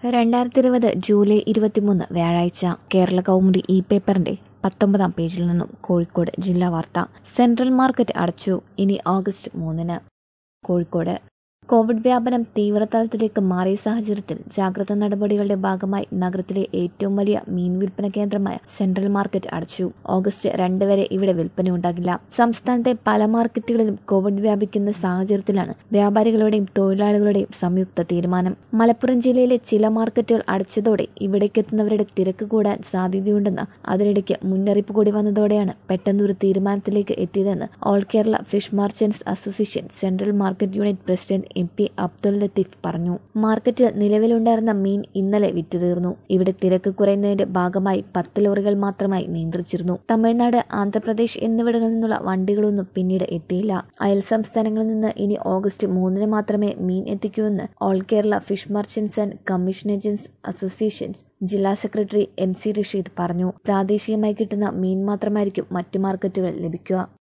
രണ്ടായിരത്തി ഇരുപത് ജൂലൈ ഇരുപത്തിമൂന്ന് വ്യാഴാഴ്ച കേരള കൗമുദി ഇ പേപ്പറിന്റെ പത്തൊമ്പതാം പേജിൽ നിന്നും കോഴിക്കോട് ജില്ലാ വാർത്ത സെൻട്രൽ മാർക്കറ്റ് അടച്ചു ഇനി ഓഗസ്റ്റ് മൂന്നിന് കോഴിക്കോട് കോവിഡ് വ്യാപനം തീവ്രതലത്തിലേക്ക് മാറിയ സാഹചര്യത്തിൽ ജാഗ്രതാ നടപടികളുടെ ഭാഗമായി നഗരത്തിലെ ഏറ്റവും വലിയ മീൻ വിൽപ്പന കേന്ദ്രമായ സെൻട്രൽ മാർക്കറ്റ് അടച്ചു ഓഗസ്റ്റ് രണ്ട് വരെ ഇവിടെ വിൽപ്പനയുണ്ടാകില്ല സംസ്ഥാനത്തെ പല മാർക്കറ്റുകളിലും കോവിഡ് വ്യാപിക്കുന്ന സാഹചര്യത്തിലാണ് വ്യാപാരികളുടെയും തൊഴിലാളികളുടെയും സംയുക്ത തീരുമാനം മലപ്പുറം ജില്ലയിലെ ചില മാർക്കറ്റുകൾ അടച്ചതോടെ ഇവിടേക്കെത്തുന്നവരുടെ തിരക്ക് കൂടാൻ സാധ്യതയുണ്ടെന്ന് അതിനിടയ്ക്ക് മുന്നറിയിപ്പ് കൂടി വന്നതോടെയാണ് പെട്ടെന്നൊരു തീരുമാനത്തിലേക്ക് എത്തിയതെന്ന് all Kerala fish merchants association central market unit president M P Abdul Latheef പറഞ്ഞു മാർക്കറ്റിൽ നിലവിലുണ്ടായിരുന്ന മീൻ ഇന്നലെ വിറ്റുതീർന്നു ഇവിടെ തിരക്ക് കുറയുന്നതിന്റെ ഭാഗമായി പത്ത് ലോറികൾ മാത്രമായി നിയന്ത്രിച്ചിരുന്നു തമിഴ്നാട് ആന്ധ്രാപ്രദേശ് എന്നിവിടങ്ങളിൽ നിന്നുള്ള വണ്ടികളൊന്നും പിന്നീട് എത്തിയില്ല അയൽ സംസ്ഥാനങ്ങളിൽ നിന്ന് ഇനി ഓഗസ്റ്റ് മൂന്നിന് മാത്രമേ മീൻ എത്തിക്കൂവെന്ന് all Kerala fish merchants and commission agents associations ജില്ലാ സെക്രട്ടറി എൻ സി റഷീദ് പറഞ്ഞു പ്രാദേശികമായി കിട്ടുന്ന മീൻ മാത്രമായിരിക്കും മറ്റു മാർക്കറ്റുകളിൽ ലഭിക്കുക